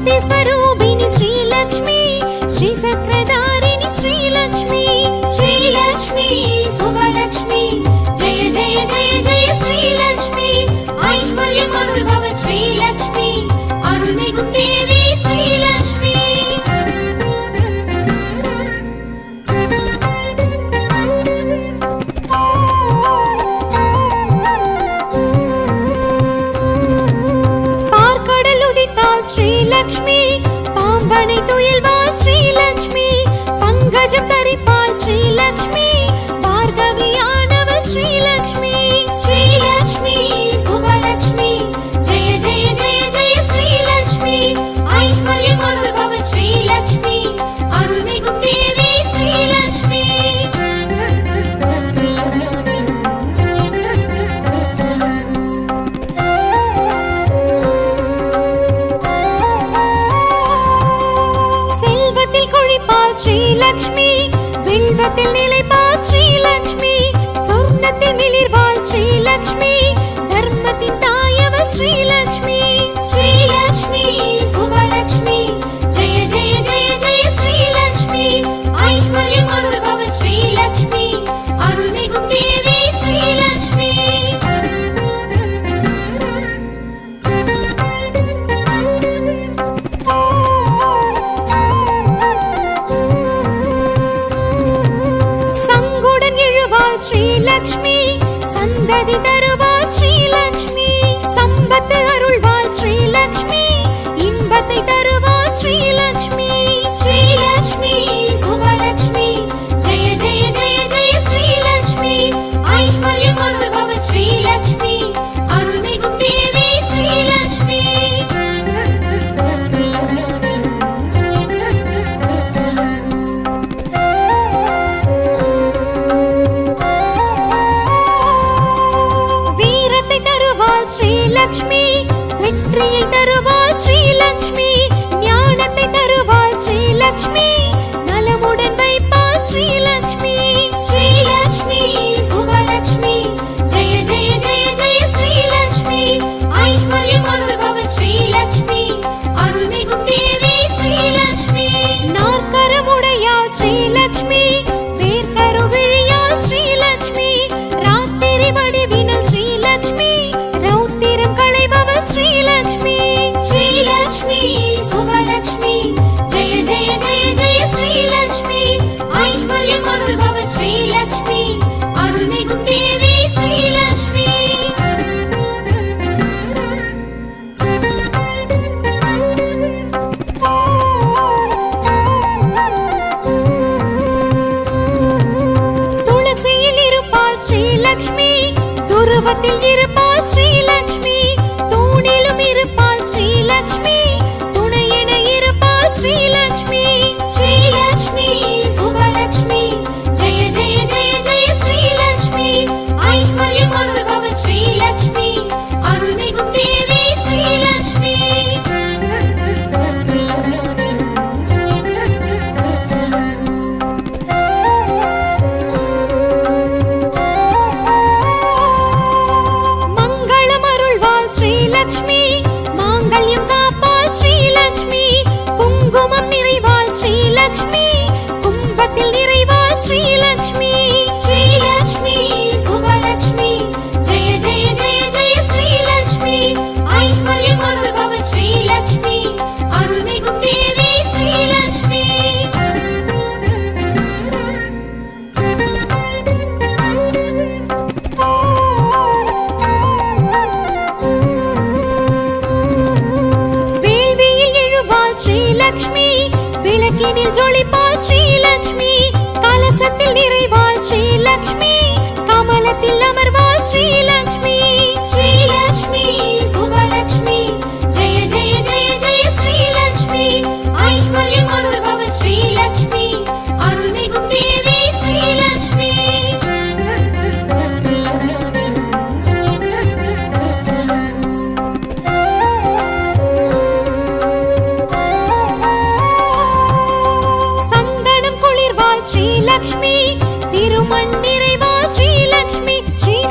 శాంతి స్వరూపిణి శ్రీలక్ష్మి శ్రీ సక్రధారిణి శ్రీలక్ష్మి శ్రీలక్ష్మి శుభలక్ష్మి జయ జయ జయ జయ శ్రీలక్ష్మి ఐశ్వర్యం అరుள் భవ శ్రీలక్ష్మి అరుள்మిகும் தேவி శ్రీలక్ష్మి பார்க்கடல் உதித்தாள் ஸ்ரீலக்ஷ்மி பாம்பனை துயில்வாள் ஸ்ரீலக்ஷ்மி பங்கஜம் தரிப்பாள் ஸ்ரீலக்ஷ்மி பார்கவியானவள் ஸ்ரீலக்ஷ்மி ஸ்ரீலக்ஷ்மி சுபலக்ஷ்மி ஜெய ஜெய ஜெய ஜெய ஸ்ரீலக்ஷ்மி ஐஸ்வர்யம் அருள் பவ ஸ்ரீலக்ஷ்மி அருள்மிகும் தேவி ஸ்ரீலக்ஷ்மி செல்வத்தில் கொழிப்பாள் ஸ்ரீலக்ஷ்மி வில்வத்தில் நிலைப்பாள் ஸ்ரீலக்ஷ்மி சொர்ணத்தில் மிளிர்வாள் ஸ்ரீலக்ஷ்மி தர்மத்தின் தாயவள் ஸ்ரீலக்ஷ்மி ஸ்ரீலக்ஷ்மி சுபலக்ஷ்மி ஜெய ஜெய ஜெய ஜெய ஸ்ரீலக்ஷ்மி ஐஸ்வர்யம் அருள் பவ ஸ்ரீலக்ஷ்மி அருள்மிகும் தேவி ஸ்ரீலக்ஷ்மி சங்குடன் எழுவாள் ஸ்ரீலக்ஷ்மி சந்ததி தருவாள் ஸ்ரீலக்ஷ்மி சம்பத்து அருள்வாள் ஸ்ரீலக்ஷ்மி இன்பத்தை தருவாள் ஸ்ரீலக்ஷ்மி ஸ்ரீலக்ஷ்மி சுபலக்ஷ்மி ஜெய ஜெய ஜெய ஜெய ஸ்ரீலக்ஷ்மி ஐஸ்வர்யம் அருள் பவ ஸ்ரீலக்ஷ்மி அருள்மிகும் தேவி ஸ்ரீலக்ஷ்மி வீரத்தை தருவாள் ஸ்ரீலக்ஷ்மி வெற்றியை தருவாள் ஸ்ரீலக்ஷ்மி ஞானத்தை தருவாள் ஸ்ரீலக்ஷ்மி நலமுடன் வைப்பாள் ஸ்ரீலக்ஷ்மி ஸ்ரீலக்ஷ்மி சுபலக்ஷ்மி ஜெய ஜெய ஜெய ஜெய ஸ்ரீலக்ஷ்மி ஐஸ்வர்யம் அருள் பவ ஸ்ரீலக்ஷ்மி அருள்மிகும் தேவி ஸ்ரீலக்ஷ்மி நாற்கரமுடையாள் ஸ்ரீலக்ஷ்மி வேர்க்கருவிழியாள் ஸ்ரீலக்ஷ்மி ராத்திரி வடிவினல் ஸ்ரீலக்ஷ்மி ரௌத்திரம் களைபவள் ஸ்ரீலக்ஷ்மி ஸ்ரீலக்ஷ்மி சுபலக்ஷ்மி ஜெய ஜெய ஜெய ஜெய ஸ்ரீலக்ஷ்மி ஐஸ்வர்யம் அருள் பவ ஸ்ரீலக்ஷ்மி அருள்மிகும் தேவி ஸ்ரீலக்ஷ்மி துளசியில் இருப்பாள் ஸ்ரீலக்ஷ்மி துருவத்தில் இருப்பாள் ஸ்ரீலக்ஷ்மி தூணிலும் இருப்பாள் ஸ்ரீலக்ஷ்மி துணையென இருப்பாள் ஸ்ரீலக்ஷ்மி ஸ்ரீலக்ஷ்மி சுபலக்ஷ்மி ஜெய ஜெய ஜெய ஜெய ஸ்ரீலக்ஷ்மி ஐஸ்வர்யம் அருள் பவ ஸ்ரீலக்ஷ்மி அருள்மிகும் தேவி ஸ்ரீலக்ஷ்மி மங்களம் அருள்வாள் ஸ்ரீலக்ஷ்மி மாங்கல்யம் காப்பாள் ஸ்ரீலக்ஷ்மி குங்குமம் நிறைவாள் ஸ்ரீலக்ஷ்மி கும்பத்தில் நிறைவாள் ஸ்ரீலக்ஷ்மி ஸ்ரீலக்ஷ்மி சுபலக்ஷ்மி ஜெய ஜெய ஜெய ஜெய ஸ்ரீலக்ஷ்மி ஐஸ்வர்யம் அருள் பவ ஸ்ரீலக்ஷ்மி அருள்மிகும் தேவி ஸ்ரீலக்ஷ்மி வேள்வியில் எழுவாள் ஸ்ரீலக்ஷ்மி விளக்கினில் ஜொலிப்பாள் ஸ்ரீலக்ஷ்மி கலசத்தில் நிறைவாள் ஸ்ரீலக்ஷ்மி கமலத்தில் அமர்வாள் ஸ்ரீலக்ஷ்மி ஸ்ரீலக்ஷ்மி சுபலக்ஷ்மி ஜெய ஜெய ஜெய ஜெய ஸ்ரீலக்ஷ்மி ஐஸ்வர்யம் அருள் பவ ஸ்ரீலக்ஷ்மி அருள்மிகும் தேவி ஸ்ரீலக்ஷ்மி சந்தனம் குளிர்வாள் ஸ்ரீலக்ஷ்மி திருமண் நிறைவாள் ஸ்ரீலக்ஷ்மி ஸ்ரீ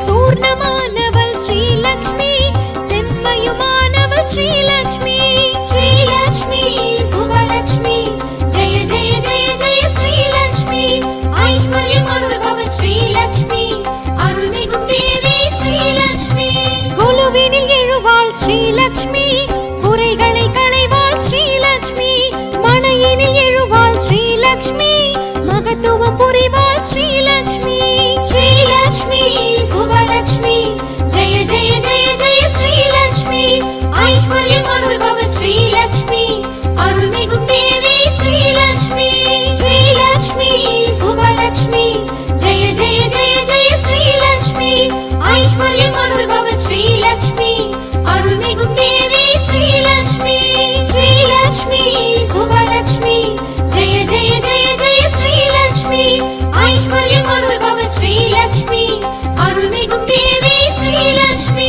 ஸ்ரீலக்ஷ்மி குறைகளை களைவாள் ஸ்ரீலக்ஷ்மி மலையினில் எழுவாள் ஸ்ரீலக்ஷ்மி மகத்துவம் புரிவாள் ஸ்ரீலக்ஷ்மி ஸ்ரீலக்ஷ்மி சுபலக்ஷ்மி ஜெய ஜெய ஜெய ஜெய ஸ்ரீலக்ஷ்மி ஐஸ்வர்யம் அருள்பவள் ஸ்ரீலக்ஷ்மி அருள்மிகும் தேவி ஸ்ரீலக்ஷ்மி ஸ்ரீலக்ஷ்மி சுபலக்ஷ்மி ஜெய ஜெய ஜெய ஜெய ஸ்ரீலக்ஷ்மி ஐஸ்வர்யம் அருள்பவள் ஸ்ரீலக்ஷ்மி அருள்மிகும் தேவி ஸ்ரீலக்ஷ்மி ஸ்ரீலக்ஷ்மி சுபலக்ஷ்மி ஜெய ஜெய ஜெய ஜெய ஸ்ரீலக்ஷ்மி ஐஸ்வர்யம் அருள்பவள் ஸ்ரீலக்ஷ்மி அருள்மிகும் தேவி ஸ்ரீலக்ஷ்மி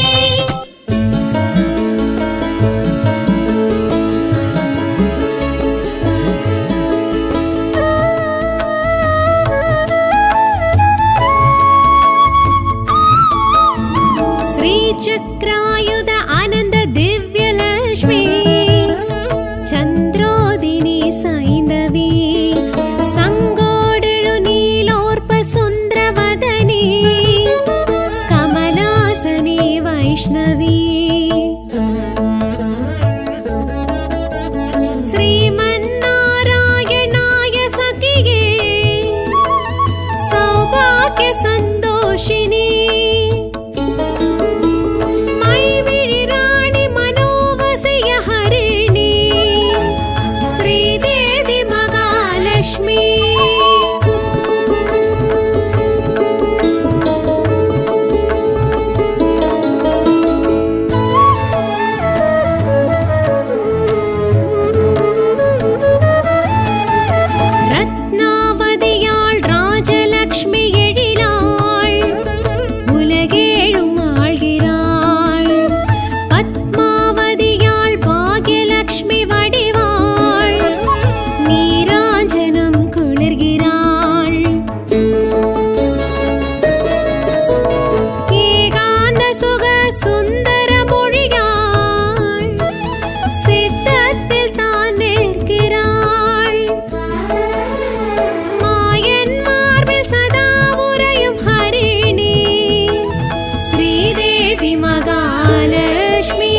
श्रीचक्रायुध आनन्द दिव्यलक्ष्मी चन्द्रोदिनी सैन्दवी सङ्गोडळु नीलोर्पसुन्दरवदनी कमलासनी वैष्णवी श्रीमन्नारायणाय सखिये सौभाग्य सन्तोषिनी मैविழிराणि मनोवसय हरिणी श्रीदेवी महालक्ष्मी ரத்னாவதியாள் ராஜலக்ஷ்மி எழிலாள் உலகேழும் ஆள்கிறாள் பத்மாவதியாள் பாக்யலக்ஷ்மி வடிவாள் நீராஞ்சனம் குளிர்கிறாள் ஏகாந்த சுக சுந்தர மொழியாள் சித்தத்தில் தான் நிற்கிறாள் மாயன் மார்பில் சதா உறையும் ஹரிணி ஸ்ரீதேவி மகாலட்சுமி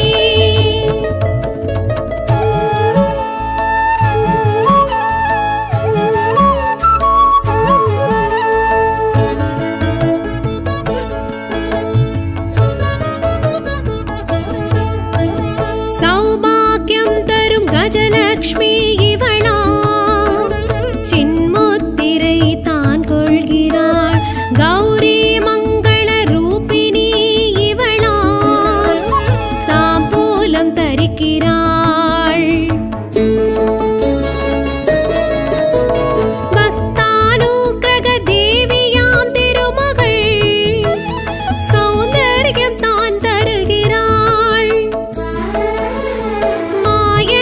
சௌபாக்கியம் தரும் கஜலக்ஷ்மி இவளா சின்முத்திரை தான் கொள்கிறாள் கௌரி மங்கள ரூபிணி இவளா தாம்பூலம் தரிக்கிறாள் பக்தானுக்கிரக தேவியாம் திருமகள் சௌந்தர்யம் தான் தருகிறாள் மாய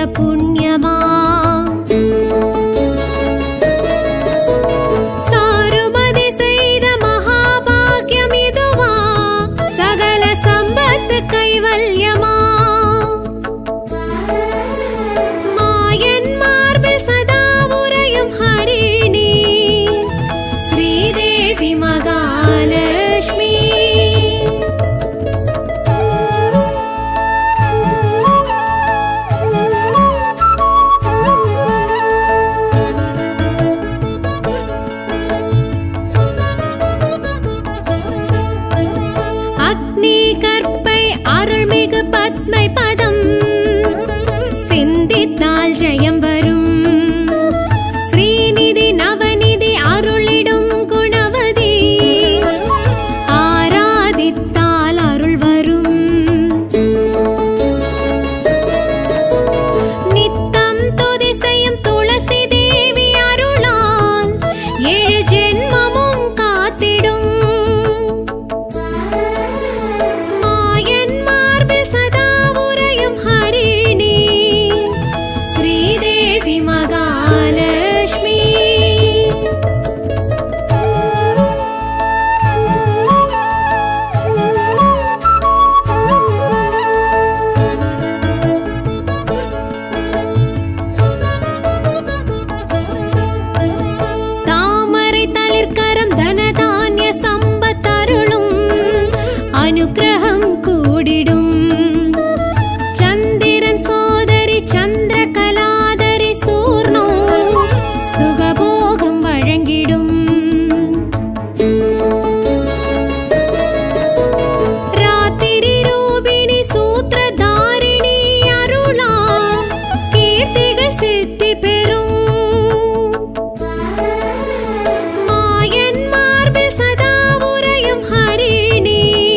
புண்ணியமா சாருமதி செய்த மகாபாக்கியம் இதுவா சகல சம்பத்து கைவல்யமா மாயன் மார்பில் சதா உறையும் ஹரிணி ஸ்ரீதேவி மகாலட்சுமி அக்னி கற்பை அருள்மிகு பத்மை பதம் சிந்தித்தால் ஜெயம் வரும் ஸ்ரீநிதி நவநிதி அருளிடும் குணவதி ஆராதித்தால் அருள் வரும் நித்தம் துதி செய்யும் துளசி தேவி அருளால் ஏழு ஜென்மமும் காத்திடும் மாயன் மார்பில் சதா உறையும் ஹரிணி ஸ்ரீதேவி மகாலட்சுமி தாமரை தளிர்கரம் தனதானிய சம்பத்தருளும் அனுக்கிரகம் கூடிடும் சந்திரன் சோதரி சந்திர கலாதரி சூர்ணோ சுகபோகம் வழங்கிடும் ராத்திரி ரூபிணி சூத்திரதாரிணி அருளா கீர்த்திகள் சித்தி பெறும் மாயன் மார்பில் சதா உறையும் ஹரிணி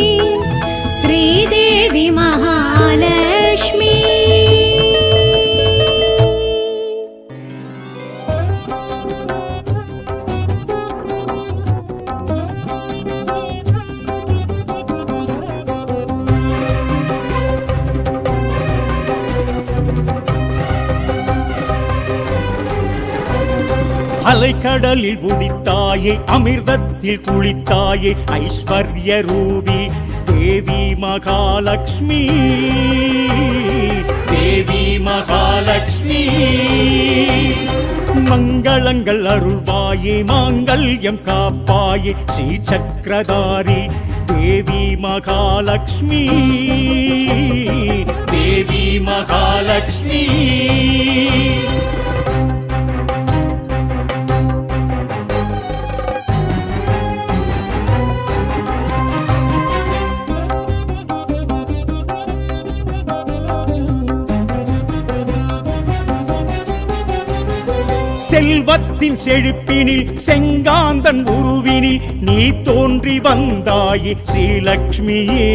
ஸ்ரீதேவி மகாலட்சுமி அலைக்கடலில் உதித்தாயே அமிர்தத்தில் குளித்தாயே ஐஸ்வர்ய ரூபி தேவி மகாலட்சுமி தேவி மகாலட்சுமி மங்களங்கள் அருள்வாயே மாங்கல்யம் காப்பாயே ஸ்ரீ சக்கரதாரி தேவி மகாலட்சுமி தேவி மகாலட்சுமி செல்வத்தின் செழிப்பினில் செங்காந்தன் உருவினில் நீ தோன்றி வந்தாயே ஸ்ரீலக்ஷ்மியே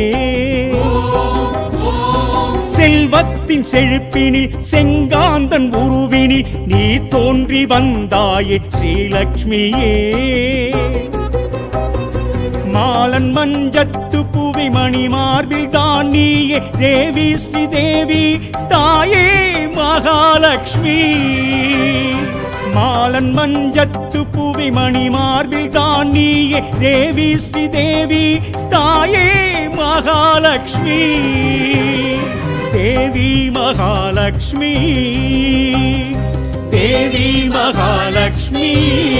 செல்வத்தின் செழிப்பினில் செங்காந்தன் உருவினில் நீ தோன்றி வந்தாயே ஸ்ரீலக்ஷ்மியே மாலன் மஞ்சத்து புவி மணி மார்பில் தான் நீயே தேவி ஸ்ரீ தேவி தாயே மகாலட்சுமி மாலன் மஞ்சத்து புவி மணி மார்பில் தான் நீயே தேவி ஸ்ரீ தேவி தாயே மகாலட்சுமி தேவி மகாலட்சுமி தேவி மகாலட்சுமி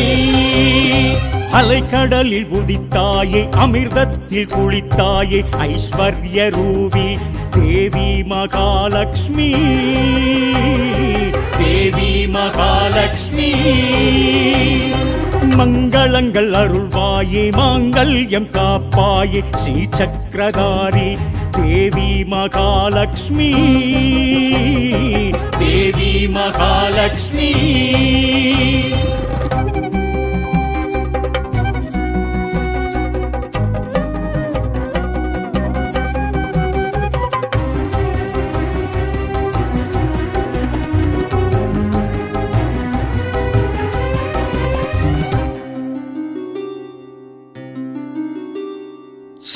அலைக்கடலில் உதித்தாயே அமிர்தத்தில் குளித்தாயே ஐஸ்வர்ய ரூபி தேவி மகாலட்சுமி தேவி மகாலட்சுமி மங்களங்கள் அருள்வாயே மாங்கல்யம் காப்பாயே ஸ்ரீ சக்கரதாரி தேவி மகாலட்சுமி தேவி மகாலட்சுமி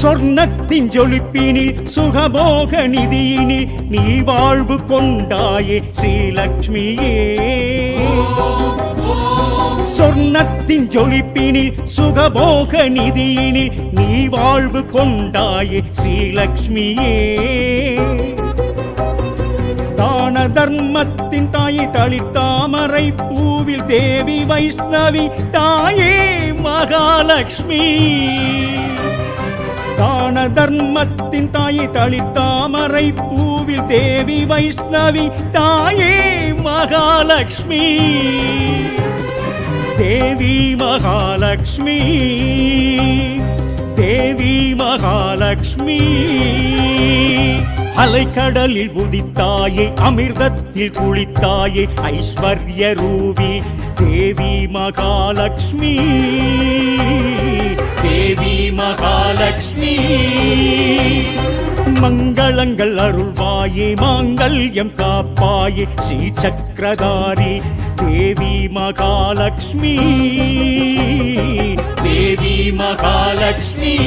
சொர்ணத்தின் ஜொலிப்பினில் சுகபோக நிதியினில் நீ வாழ்வு கொண்டாயே ஸ்ரீலக்ஷ்மியே சொர்ணத்தின் ஜொலிப்பினில் சுகபோக நிதியினில் நீ வாழ்வு கொண்டாயே ஸ்ரீலக்ஷ்மியே தான தர்மத்தின் தாயை தளிர்த்தாமரை பூவில் தேவி வைஷ்ணவி தாயே மகாலட்சுமி தான தர்மத்தின் தாயை தளிர்த்தாமரை பூவில் தேவி வைஷ்ணவி தாயே மகாலட்சுமி தேவி மகாலட்சுமி தேவி மகாலட்சுமி அலைக்கடலில் உதித்தாயே அமிர்தத்தில் குளித்தாயே ஐஸ்வர்ய ரூபி தேவி மகாலட்சுமி தேவி மகாலட்சுமி மங்களங்கள் அருள்வாயே மாங்கல்யம் காப்பாயே ஸ்ரீ சக்கரதாரி தேவி மகாலட்சுமி தேவி மகாலட்சுமி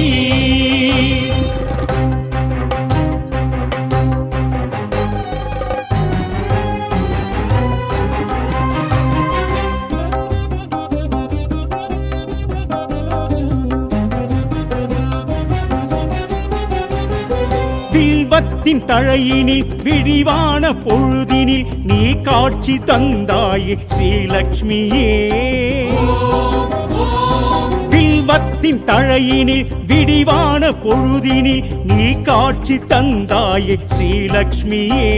வில்வத்தின் தழையினில் விரிவான பொழுதினில் நீ காட்சி தந்தாயே ஸ்ரீலக்ஷ்மியே வில்வத்தின் தழையினில் விரிவான பொழுதினில் நீ காட்சி தந்தாயே ஸ்ரீலக்ஷ்மியே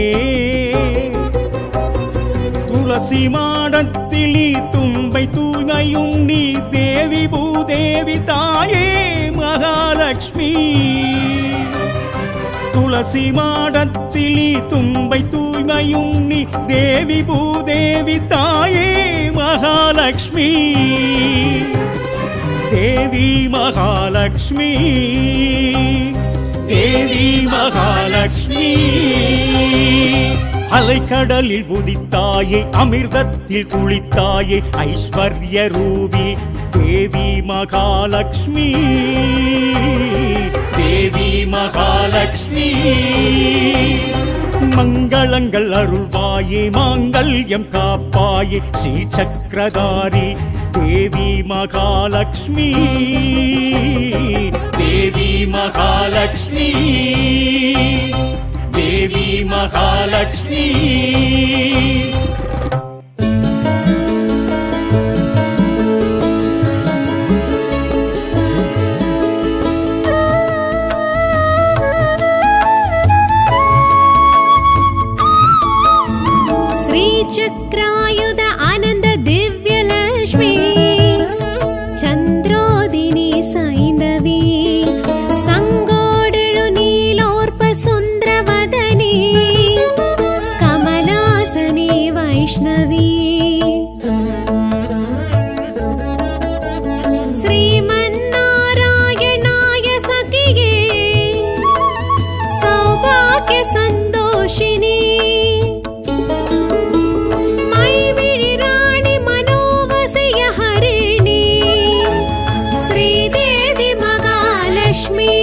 துளசி மாடத்தில் நீ தும்பை தூய்மையும் நீ தேவி பூதேவி தாயே மகாலட்சுமி துளசி மாடத்தில் நீ தும்பை தூய்மையும் நீ தேவி பூதேவி தாயே மகாலட்சுமி தேவி மகாலட்சுமி தேவி மகாலட்சுமி அலைக்கடலில் உதித்தாயே அமிர்தத்தில் குளித்தாயே ஐஸ்வர்ய ரூபி தேவி மகாலட்சுமி தேவி மகாலட்சுமி மங்களங்கள் அருள்வாயே மாங்கல்யம் காப்பாயே ஸ்ரீ சக்கரதாரி தேவி மகாலட்சுமி தேவி மகாலட்சுமி தேவி மகாலட்சுமி श्रीचक्रायुध आनन्द दिव्यलक्ष्मी चन्द्रोदिनी सैन्दवी सङ्गोडळु नीलोर्पसुन्दरवदनी कमलासनी वैष्णवी श्रीमन्नारायणाय सखिये सौभाग्यसन्तोषिणी मैविழிराणि मनोवसय हरिणी श्रीदेवी महालक्ष्मी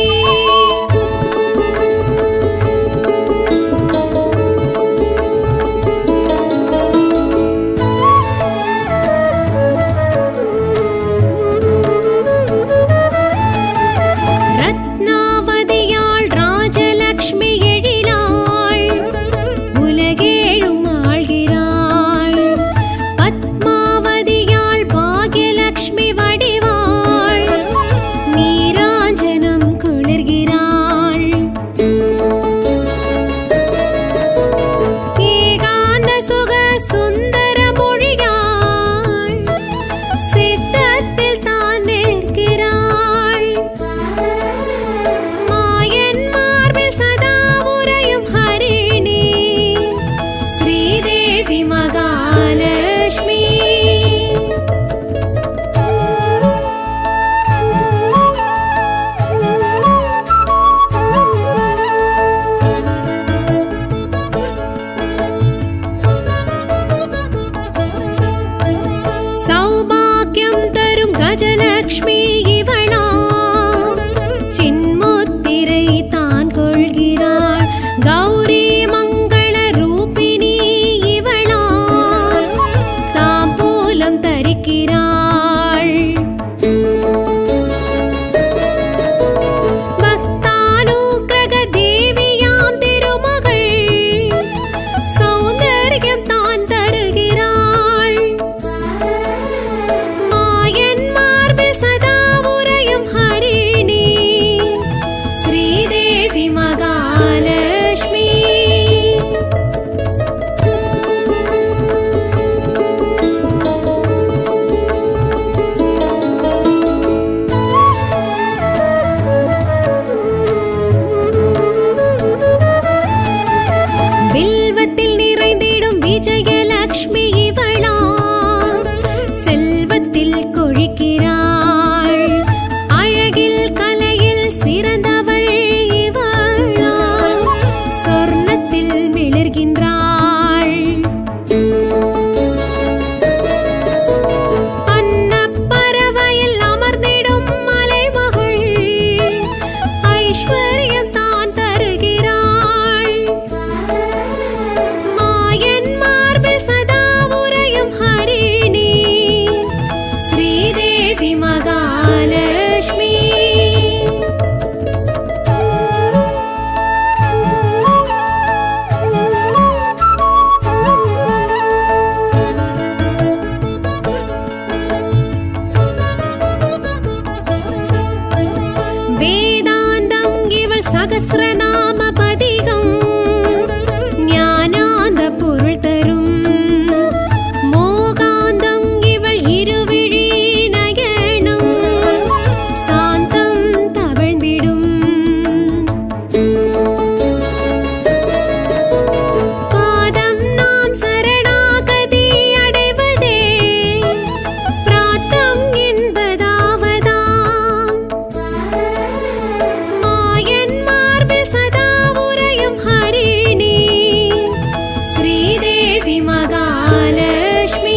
श्रीदेवी महालक्ष्मी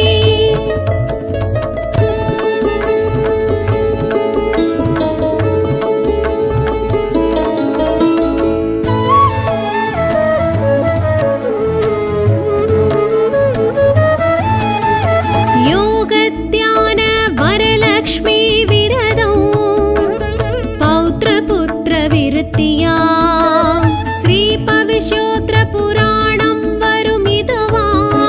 योगध्यान वरलक्ष्मी विरदौ पौत्रपुत्रविरतिया श्रीपविश्योत्रपुराणं वरुमिदवा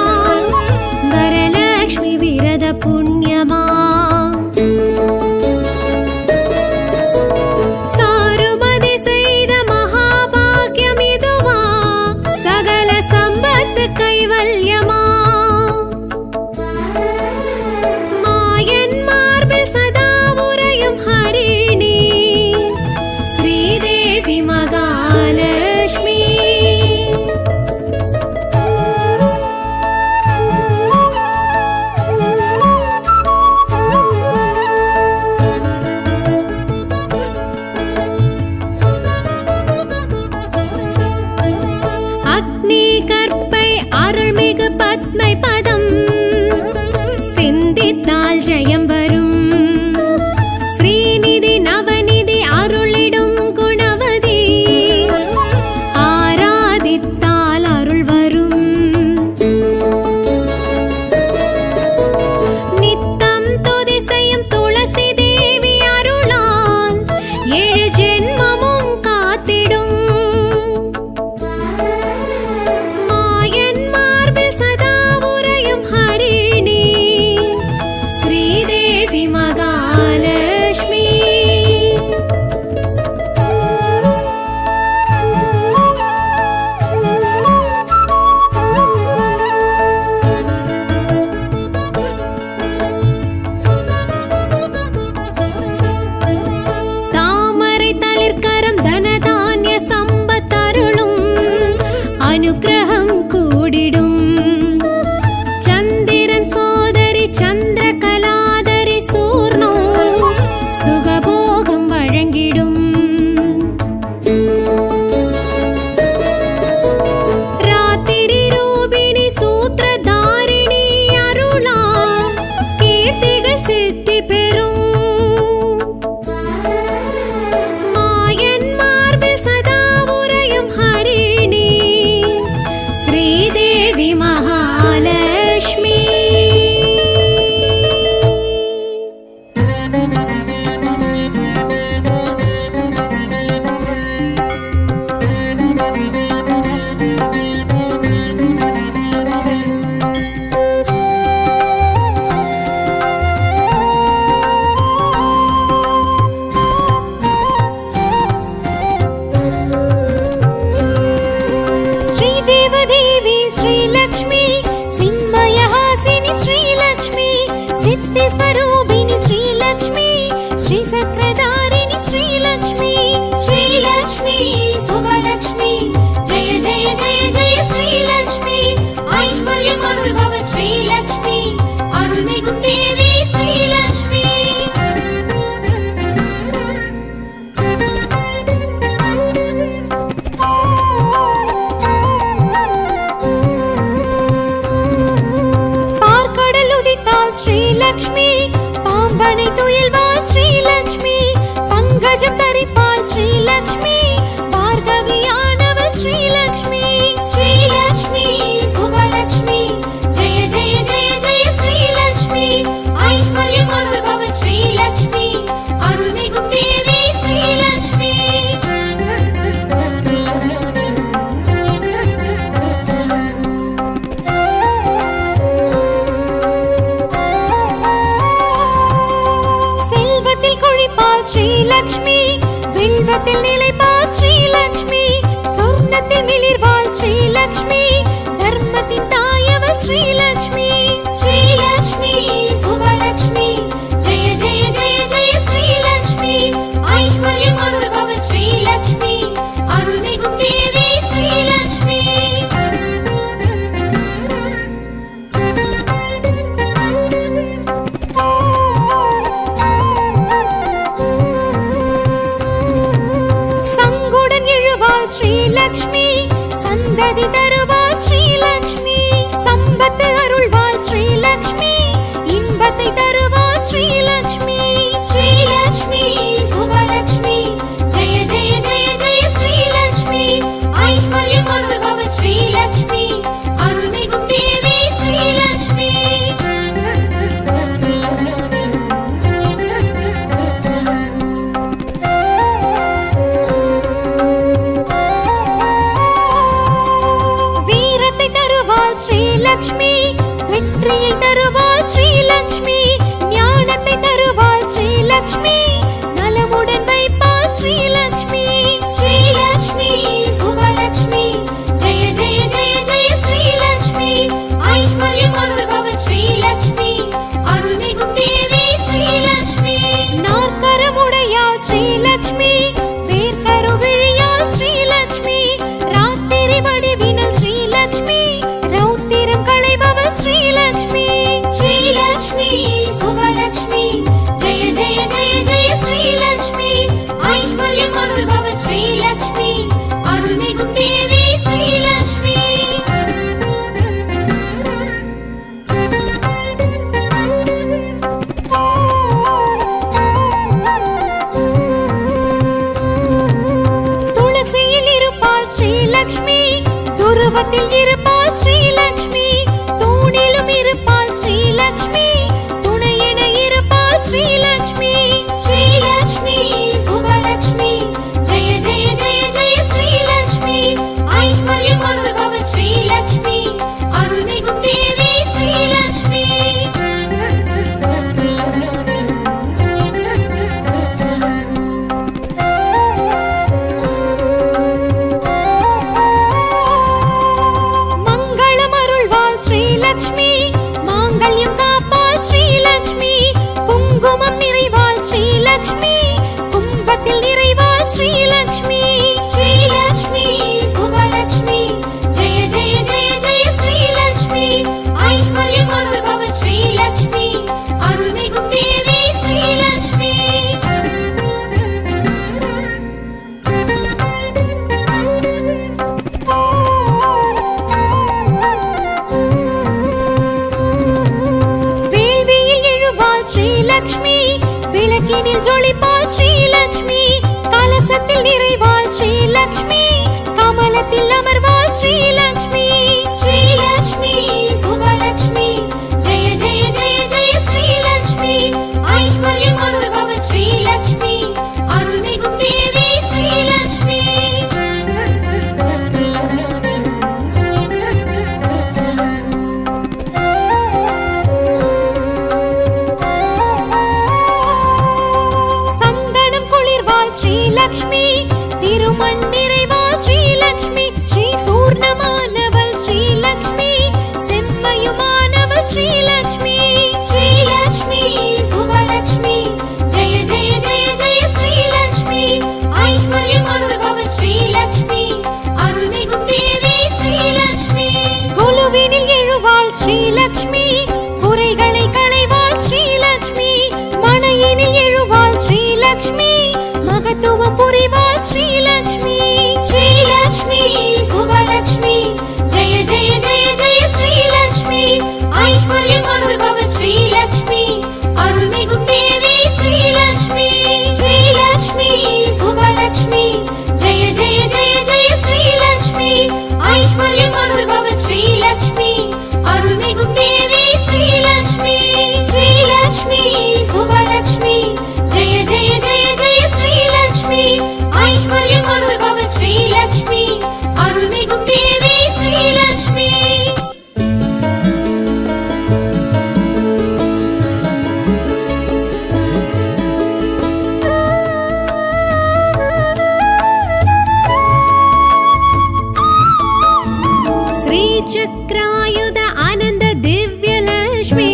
वरलक्ष्मि विरद पुण्यमा சாருமதி செய்த மகாபாகியமிதுவா சகல சம்பத்து கைவல்யமா மாயன் மார்பில் சதா உறையும் ஹரிணி ஸ்ரீதேவி மகாலட்சுமி அக்னி கற்பை அருள்மிகு பத்மை பதம் சிந்தித்தால் ஜெயம் வரும் ஸ்ரீநிதி நவநிதி அருளிடும் குணவதி ஆராதித்தால் அருள் வரும் நித்தம் துதி செய்யும் துளசி தேவி அருளால் ஏழு ஜென்மமும் காத்திடும் மாயன் மார்பில் சதா உறையும் ஹரிணி ஸ்ரீதேவி மகாலட்சுமி தாமரை தளிர்கரம் தனதானிய சம்பத்தருளும் அனுக்கிரகம் கூடிடும் சந்திரன் சோதரி சந்திர கலாதரி சூர்ணோ சுகபோகம் வழங்கிடும் ராத்திரி ரூபிணி சூத்திரதாரிணி அருளா கீர்த்திகள் சித்தி பெறும் மாயன் மார்பில் சதா உறையும் ஹரிணி ஸ்ரீதேவி மகாலட்சுமி श्रीदेवदेवी श्रीलक्ष्मी सिन्मयहासिनि श्रीलक्ष्मी सिद्धिस्वरूपिणि श्रीलक्ष्मी श्रीसक्रधारिणि श्रीलक्ष्मी श्रीलक्ष्मी शुभलक्ष्मी जय जय जय जय श्रीलक्ष्मी ऐश्वर्यम् अरुள் भव श्रीलक्ष्मी अरुள்மிகும் தேவி श्रीलक्ष्मी பார்க்கடல் உதித்தால் ஸ்ரீலக்ஷ்மி பாம்பனை துயில்வாள் ஸ்ரீலக்ஷ்மி பங்கஜம் தரிப்பாள் ஸ்ரீலக்ஷ்மி பார்கவியானவள் ஸ்ரீலக்ஷ்மி ஸ்ரீலக்ஷ்மி சுபலக்ஷ்மி ஜெய ஜெய ஜெய ஜெய ஸ்ரீலக்ஷ்மி ஐஸ்வர்யம் அருள் பவ ஸ்ரீலக்ஷ்மி அருள்மிகும் தேவி ஸ்ரீலக்ஷ்மி செல்வத்தில் கொழிப்பால் ஸ்ரீலக்ஷ்மி வில்வத்தில் நிலைப்பால் ஸ்ரீலக்ஷ்மி சொர்ணத்தில் மிளிர்வாள் ஸ்ரீலக்ஷ்மி தர்மத்தின் தாயவள் ஸ்ரீலக்ஷ்மி ஸ்ரீலக்ஷ்மி சுபலக்ஷ்மி ஜெய ஜெய ஜெய ஜெய ஸ்ரீலக்ஷ்மி ஐஸ்வர்யம் அருள் பவ ஸ்ரீலக்ஷ்மி அருள்மிகும் தேவி ஸ்ரீலக்ஷ்மி சங்குடன் எழுவாள் ஸ்ரீலக்ஷ்மி சந்ததி தருவாள் ஸ்ரீ ஸ்ரீலக்ஷ்மி வெற்றியை தருவாள் ஸ்ரீலக்ஷ்மி ஞானத்தை தருவாள் ஸ்ரீலக்ஷ்மி நலமுடன் வைப்பாள் ஸ்ரீலக்ஷ்மி ஸ்ரீலக்ஷ்மி சுபலக்ஷ்மி ஜெய ஜெய ஜெய ஜெய ஸ்ரீலக்ஷ்மி ஐஸ்வர்யம் அருள்பவள் ஸ்ரீலக்ஷ்மி அருள்மிகும் தேவி ஸ்ரீலக்ஷ்மி நாற்கரமுடையாள் ஸ்ரீலக்ஷ்மி வேர்க்கருவிழியாள் ஸ்ரீலக்ஷ்மி ராத்திரி வடிவினல் ஸ்ரீலக்ஷ்மி ரௌத்திரம் களைபவள் ஸ்ரீலக்ஷ்மி ஸ்ரீலக்ஷ்மி சுபலக்ஷ்மி ஜெய ஜெய ஜெய ஜெய ஸ்ரீலக்ஷ்மி ஐஸ்வர்யம் அருள்பவள் ஸ்ரீலக்ஷ்மி அருள்மிகும் தேவி ஸ்ரீலக்ஷ்மி துளசியில் இருப்பாள் ஸ்ரீலக்ஷ்மி துருவத்தில் இருப்பாள் ஸ்ரீலக்ஷ்மி தூணிலும் இருப்பாள் ஸ்ரீலக்ஷ்மி துணையென இருப்பாள் ஸ்ரீலக்ஷ்மி ஸ்ரீலக்ஷ்மி சுபலக்ஷ்மி ஜெய ஜெய ஜெய ஜெய ஸ்ரீலக்ஷ்மி ஐஸ்வர்யம் அருள்பவள் ஸ்ரீலக்ஷ்மி அருள்மிகும் தேவி ஸ்ரீலக்ஷ்மி மங்களம் அருள்வாள் ஸ்ரீலக்ஷ்மி மாங்கல்யம் காப்பாள் ஸ்ரீலக்ஷ்மி குங்குமம் நிறைவாள் ஸ்ரீலக்ஷ்மி கும்பத்தில் நிறைவாள் ஸ்ரீலக்ஷ்மி ஸ்ரீலக்ஷ்மி சுபலக்ஷ்மி ஜெய ஜெய ஜெய ஜெய ஸ்ரீலக்ஷ்மி ஐஸ்வர்யம் அருள்பவள் ஸ்ரீலக்ஷ்மி அருள்மிகும் தேவி ஸ்ரீலக்ஷ்மி வேள்வியில் எழுவாள் ஸ்ரீலக்ஷ்மி விளக்கினில் ஜொலிப்பாள் ஸ்ரீலக்ஷ்மி கலசத்தில் நிறைவாள் ஸ்ரீலக்ஷ்மி கமலத்தில் அமர்வாள் ஸ்ரீலக்ஷ்மி ஸ்ரீலக்ஷ்மி சுபலக்ஷ்மி ஜெய ஜெய ஜெய ஜெய ஸ்ரீலக்ஷ்மி ஐஸ்வர்யம் அருள்பவள் ஸ்ரீலக்ஷ்மி அருள்மிகும் தேவி ஸ்ரீலக்ஷ்மி சந்தனம் குளிர்வாள் ஸ்ரீலக்ஷ்மி திருமண் நிறைவாள் ஸ்ரீலக்ஷ்மி ஸ்ரீ சூர்ணமானவள் ஸ்ரீலக்ஷ்மி செம்மையுமானவள் ஸ்ரீலக்ஷ்மி ஸ்ரீலக்ஷ்மி சுபலக்ஷ்மி ஜெய ஜெய ஜெய ஜெய ஸ்ரீலக்ஷ்மி ஐஸ்வர்யம் அருள்பவள் ஸ்ரீலக்ஷ்மி அருள்மிகும் தேவி ஸ்ரீலக்ஷ்மி குழுவினில் எழுவாள் ஸ்ரீலக்ஷ்மி குறைகளை களைவாள் ஸ்ரீலக்ஷ்மி மனையினில் எழுவாள் ஸ்ரீலக்ஷ்மி மகத்துவம் புரிவாள் ஸ்ரீலக்ஷ்மி ஸ்ரீலக்ஷ்மி சுபலக்ஷ்மி ஜெய ஜெய ஜெய ஜெய ஸ்ரீலக்ஷ்மி ஐஸ்வர்யம் அருள்பவள் ஸ்ரீலக்ஷ்மி அருள்மிகும் தேவி ஸ்ரீலக்ஷ்மி ஸ்ரீலக்ஷ்மி சுபலக்ஷ்மி ஜெய ஜெய ஜெய ஜெய ஸ்ரீலக்ஷ்மி ஐஸ்வர்யம் அருள்பவள் ஸ்ரீலக்ஷ்மி அருள்மிகும் தேவி ஸ்ரீலக்ஷ்மி ஸ்ரீலக்ஷ்மி சுபலக்ஷ்மி ஜெய ஜெய ஜெய ஜெய ஸ்ரீலக்ஷ்மி ஐஸ்வர்யம் அருள்பவள் ஸ்ரீலக்ஷ்மி அருள்மிகும் தேவி ஸ்ரீலக்ஷ்மி श्रीचक्रायुध आनन्द दिव्यलक्ष्मी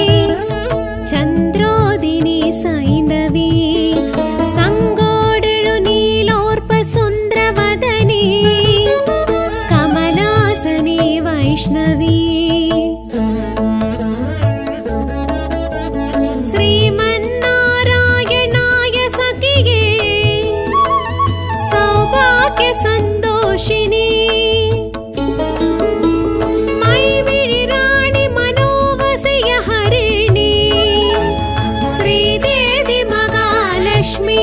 चन्द्रोदिनी सैन्दवी सङ्गोडेळु नीलोर्पसुन्द्रवदनी कमलासनी वैष्णवी श्रीमन्नारायणाय सखिगे सौभाग्यसन्तोषिणी मैविழிराणि मनोवसय हरिणी श्रीदेवी महालक्ष्मी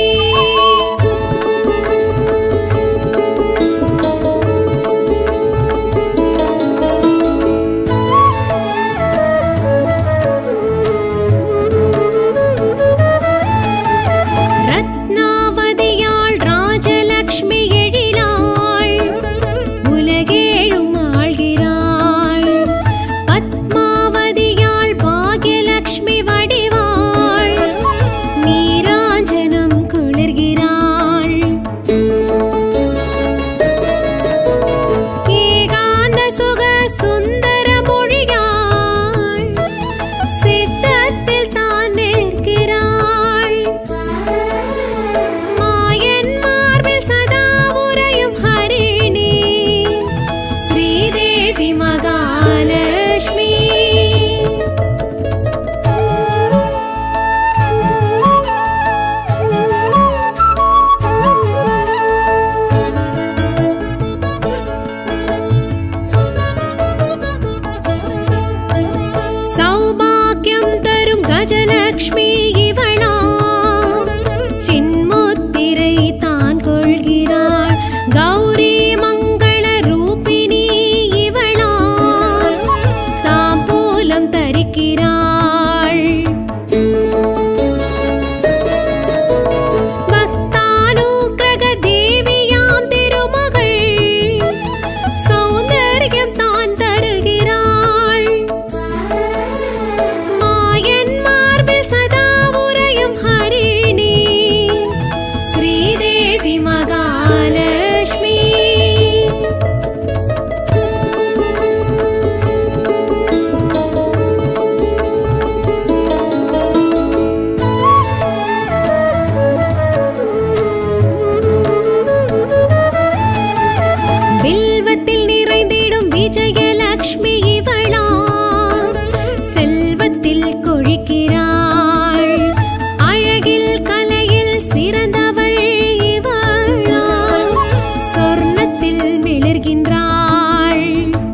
சௌபாக்கியம் தரும் கஜலக்ஷ்மி இவளா சின்முத்திரை தான் கொள்கிறாள் கௌரி மங்கள ரூபிணி இவளா தாம்பூலம் தரிக்கிறாள் பக்தானுக்கிரக தேவியாம் திருமகள் சௌந்தர்யம் தான் தருகிறாள் மாயன் மார்பில் சதா உறையும் ஹரிணி ஸ்ரீதேவி மகாலட்சுமி வில்வத்தில் நிறைந்திடும் விஜயலக்ஷ்மி இவளா செல்வத்தில் கொழிக்கிறாள் அழகில் கலையில் சிறந்தவள் இவளா சொர்ணத்தில் மிளர்கின்றாள்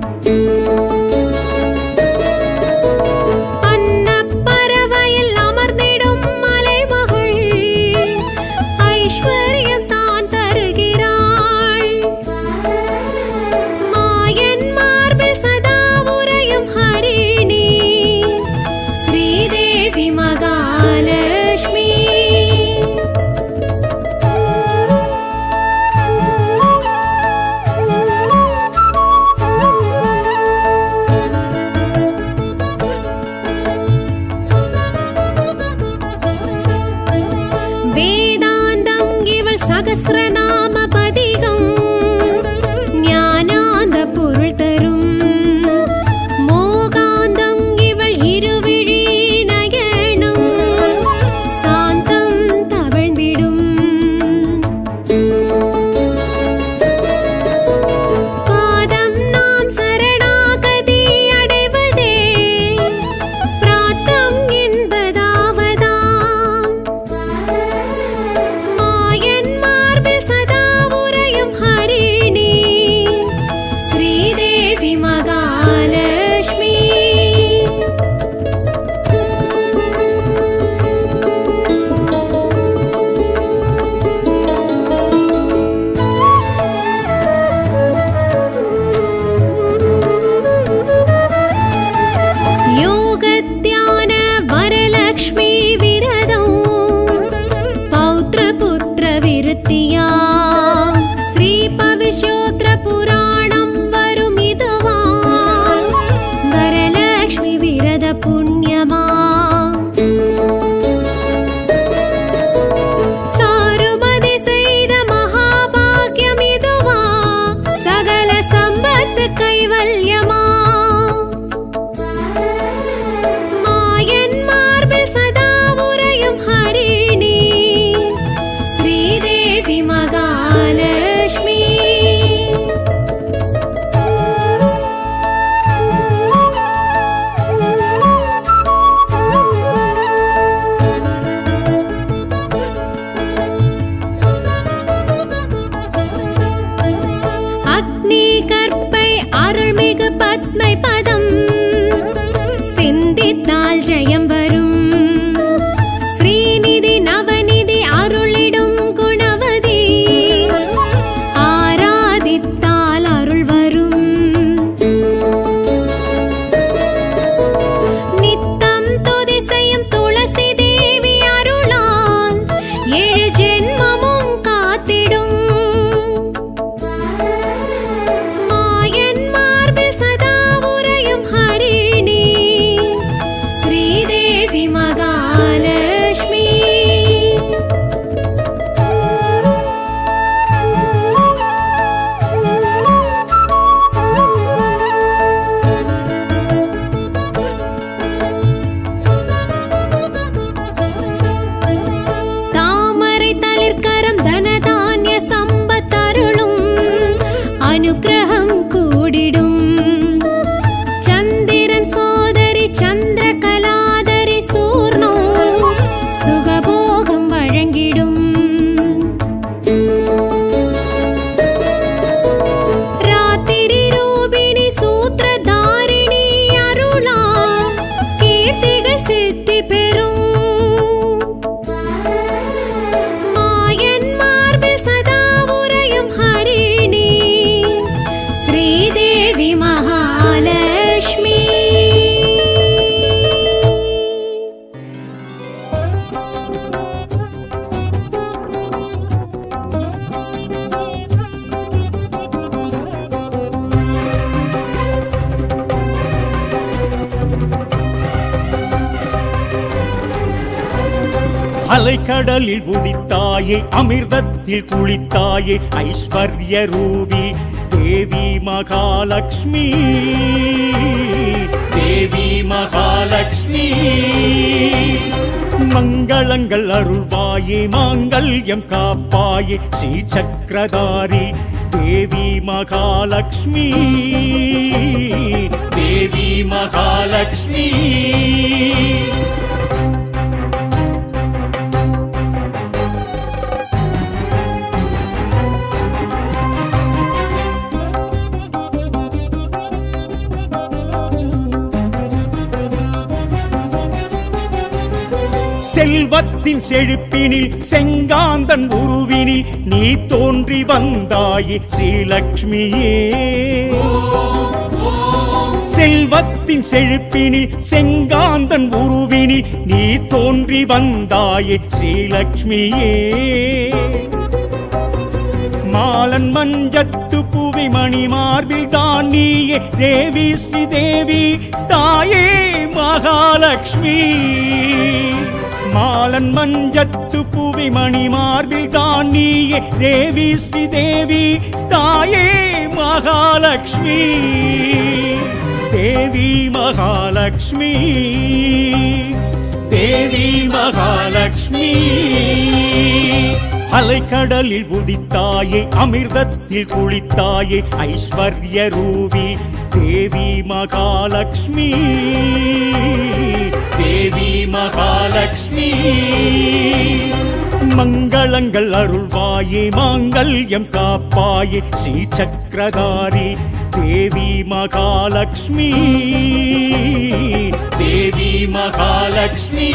அன்னப்பறவையில் அமர்ந்திடும் மலைமகள் ஐஸ்வர்யம் தான் தருகிறாள் மாயன் மார்பில் சதா உறையும் ஹரிணி ஸ்ரீதேவி மகாலட்சுமி வேதாந்தம் இவள் சகசிரநாம பதிகம் ஞானாந்த பொருள் தரும் மோகாந்தம் இவள் இருவிழி நயனம் சாந்தம் தவழ்ந்திடும் பாதம் நாம் சரணாகதி அடைவதே பிராத்தம் என்பதாவதாம் மாயன் மார்பில் சதா உறையும் ஹரிணி ஸ்ரீதேவி மகாலட்சுமி யோகத்யான வரலக்ஷ்மி விரதம் பௌத்திரபுத்திர விருத்தியா ஸ்ரீ பவிஷ்யோத்திர புராணம் வரும் இதுவா வரலக்ஷ்மி விரத புண்ணியமா சாருமதி செய்த மகாபாகியம் இதுவா சகல சம்பத்து கைவல்யமா மாயன் மார்பில் சதா உறையும் ஹரிணி ஸ்ரீதேவி மகாலட்சுமி சித்தி பெறும் மாயன் மார்பில் சதா உறையும் ஹரிணி ஸ்ரீதேவி மகாலட்சுமி அலைக்கடலில் உதித்தாயே அமிர்தத்தில் குளித்தாயே ஐஸ்வர்ய ரூபி தேவி மகாலட்சுமி தேவி மகாலட்சுமி மங்களங்கள் அருள்வாயே மாங்கல்யம் காப்பாயே ஸ்ரீ சக்கரதாரி தேவி மகாலட்சுமி தேவி மகாலட்சுமி செல்வத்தின் செழிப்பினில் செங்காந்தன் உருவினில் நீ தோன்றி வந்தாயே ஸ்ரீலக்ஷ்மியே செல்வத்தின் செழிப்பினில் செங்காந்தன் உருவினில் நீ தோன்றி வந்தாயே ஸ்ரீலக்ஷ்மியே மாலன் மஞ்சத்து புவி மணி மார்பில் தான் நீயே தேவி ஸ்ரீ தேவி தாயே மகாலட்சுமி மாலன் மஞ்சத்து புவி மணி மார்பில் தான் நீயே தேவி ஸ்ரீ தேவி தாயே மகாலட்சுமி தேவி மகாலட்சுமி தேவி மகாலட்சுமி அலைக்கடலில் உதித்தாயே அமிர்தத்தில் குளித்தாயே ஐஸ்வர்ய ரூபி தேவி மகாலட்சுமி தேவி மகாலட்சுமி மங்களங்கள் அருள்வாயே மாங்கல்யம் காப்பாயே ஸ்ரீ சக்கரதாரி தேவி மகாலட்சுமி தேவி மகாலட்சுமி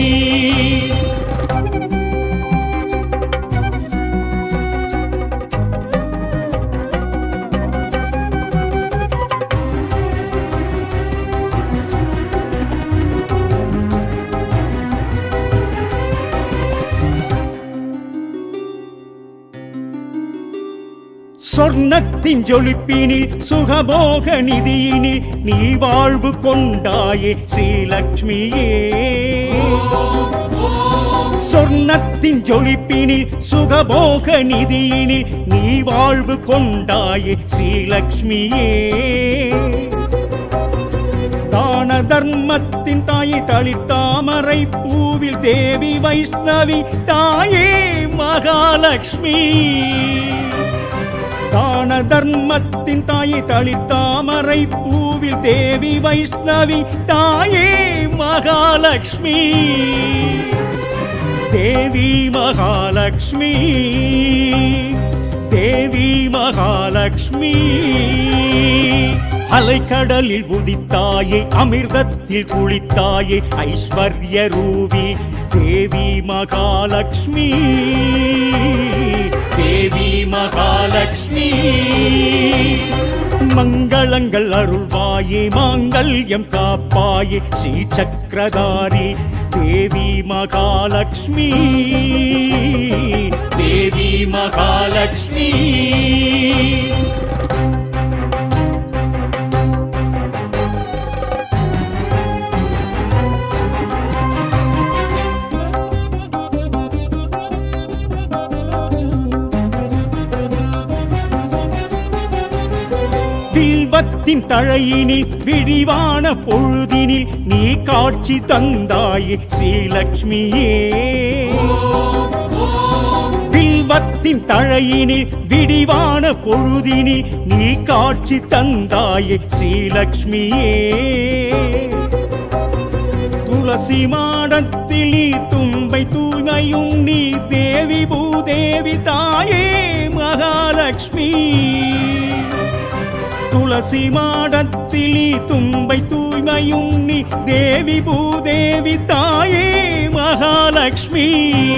சொர்ணத்தின் ஜொலிப்பினில் சுகபோக நிதியினில் நீ வாழ்வு கொண்டாயே ஸ்ரீலக்ஷ்மியே சொர்ணத்தின் ஜொலிப்பினில் சுகபோக நிதியினில் நீ வாழ்வு கொண்டாயே ஸ்ரீலக்ஷ்மியே தான தர்மத்தின் தாயை தளிர்த்தாமரை பூவில் தேவி வைஷ்ணவி தாயே மகாலட்சுமி தான தர்மத்தின் தாயை தளிர்த்தாமரை பூவில் தேவி வைஷ்ணவி தாயே மகாலட்சுமி தேவி மகாலட்சுமி தேவி மகாலட்சுமி அலைக்கடலில் உதித்தாயே அமிர்தத்தில் குளித்தாயே ஐஸ்வர்ய ரூபி தேவி மகாலட்சுமி தேவி மகாலட்சுமி மங்களங்கள் அருள்வாயே மாங்கல்யம் காப்பாயே ஸ்ரீ சக்கரதாரி தேவி மகாலட்சுமி தேவி மகாலட்சுமி வில்வத்தின் தழையினில் விரிவான பொழுதினில் நீ காட்சி தந்தாயே ஸ்ரீலக்ஷ்மியே வில்வத்தின் தழையினில் விரிவான பொழுதினில் நீ காட்சி தந்தாயே ஸ்ரீலக்ஷ்மியே துளசி மாடத்தில் நீ தும்பை தூய்மையும் நீ தேவி பூதேவி தாயே மகாலட்சுமி துளசி மாடத்தில் நீ தும்பை தூய்மை உண்மையும் நீ தேவி பூதேவி தாயே மகாலட்சுமி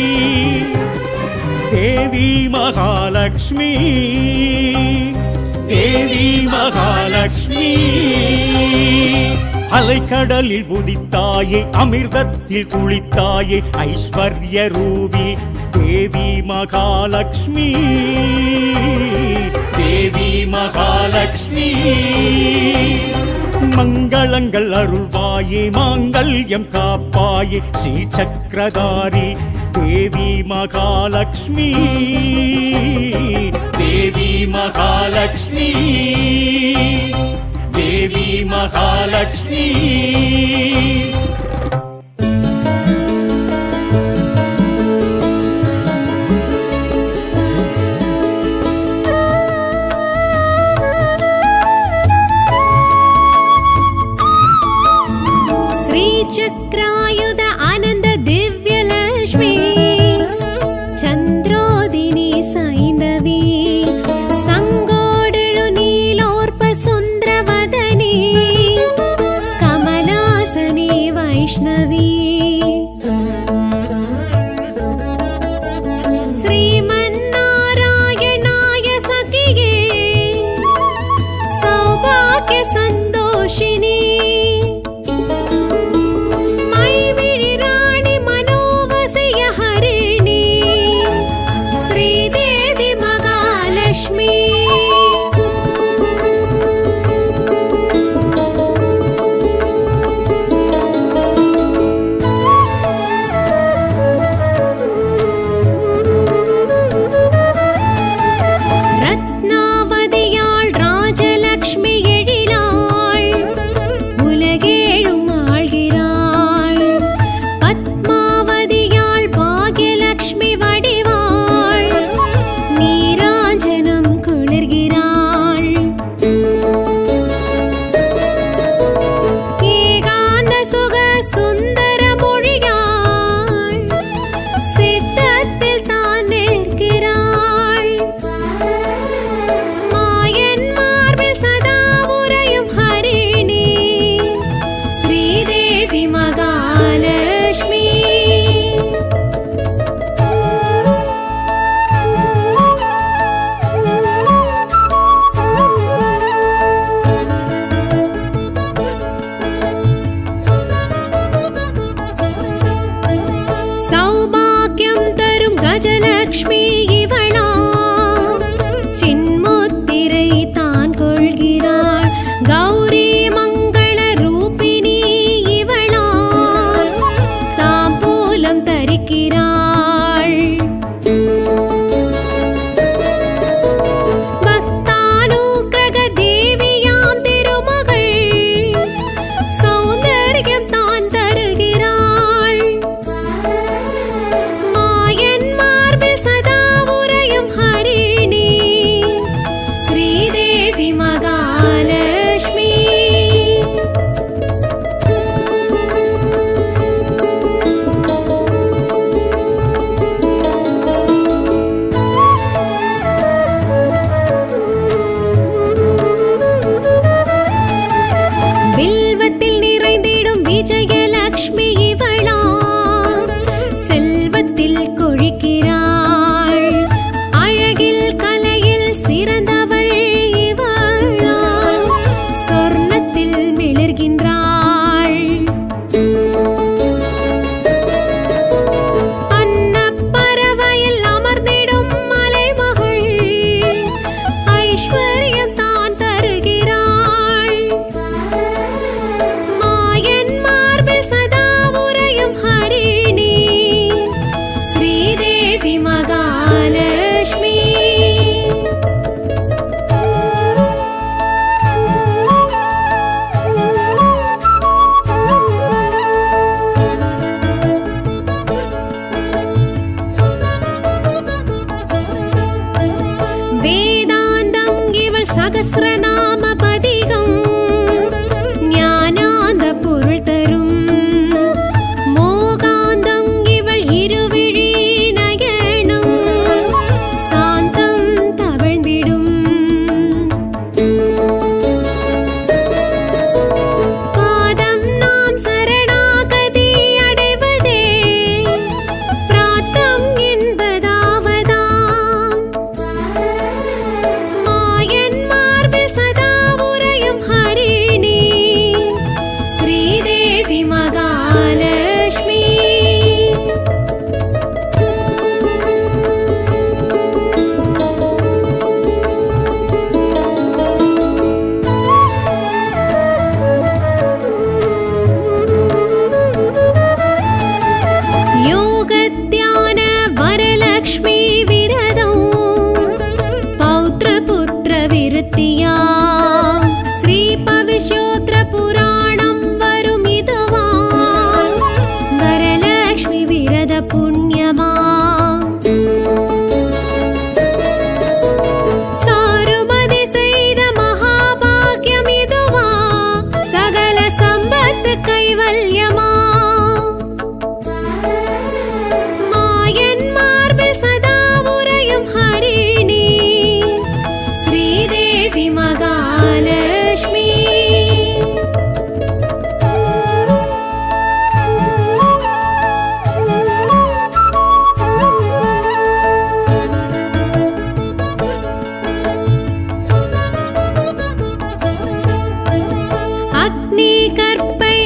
தேவி மகாலட்சுமி தேவி மகாலட்சுமி அலைக்கடலில் உதித்தாயே அமிர்தத்தில் குளித்தாயே ஐஸ்வர்ய ரூபி தேவி மகாலட்சுமி தேவி மகாலட்சுமி மங்களங்கள் அருள்வாயே மாங்கல்யம் காப்பாயே ஸ்ரீ சக்கரதாரி தேவி மகாலட்சுமி தேவி மகாலட்சுமி தேவி மகாலட்சுமி श्रीचक्रायुध आनन्द दिव्यलक्ष्मी चन्द्रोदिनी सैन्दवी सङ्गोडळु नीलोर्पसुन्दरवदनी कमलासनी वैष्णवी श्रीमन्नारायणाय सखिये सौभाग्य सन्तोषिनी मैविழிराणि मनोवसय हरिणी श्रीदेवी महालक्ष्मी ரத்னாவதியாள் ராஜலக்ஷ்மி எழிலாள் உலகேழும் ஆள்கிறாள் பத்மாவதியாள் பாக்யலக்ஷ்மி வடிவாள் நீராஞ்சனம் குளிர்கிறாள் ஏகாந்த சுக சுந்தர மொழியாள் சித்தத்தில் தான் நிற்கிறாள் மாயன் மார்பில் சதா உறையும் ஹரிணி ஸ்ரீதேவி மகாலட்சுமி சௌபாக்கியம் தரும் கஜலக்ஷ்மி இவளா சின்முத்திரை தான் கொள்கிறாள் கௌரி மங்கள ரூபிணி இவளா தாம்பூலம் தரிக்கிறாள் பக்தானுக்கிரக தேவியாம் திருமகள் சௌந்தர்யம் தான் தருகிறாள் மாயன் மார்பில் சதா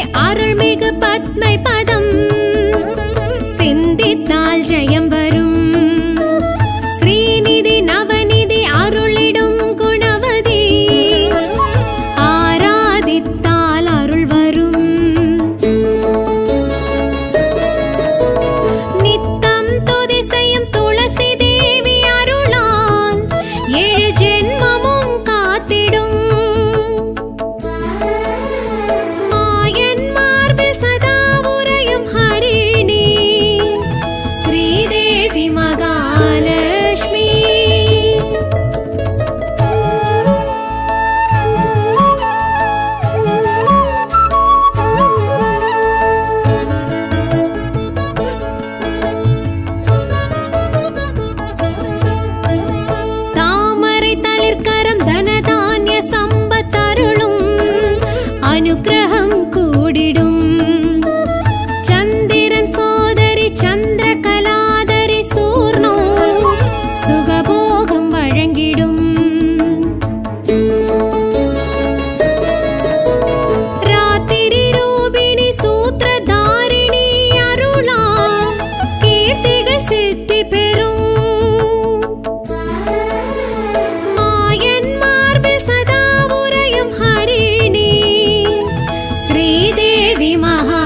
அருள்மிகு பத்மை பதம் சிந்தித்தால் ஜெயம் வரும் ஸ்ரீநிதி நவநிதி அருளிடும் குணவதி ஆராதித்தால் அருள் வரும் நித்தம் துதி செய்யும் துளசி தேவி அருளால் ஏழு ஜென்மமும் காத்திடும் மாயன் மார்பில் சதா உறையும் ஹரிணி ஸ்ரீதேவி மகாலட்சுமி தாமரை தளிர்கரம் தனதானிய சம்பத்தருளும் அனுக்கிரகம் கூடிடும் சந்திரன் சோதரி சந்திர கலாதரி சூர்ணோ சுகபோகம் வழங்கிடும் ராத்திரி ரூபிணி சூத்திரதாரிணி அருளா கீர்த்திகள் சித்தி பெறும் மாயன் மார்பில் சதா உறையும் ஹரிணி ஸ்ரீதேவி மகா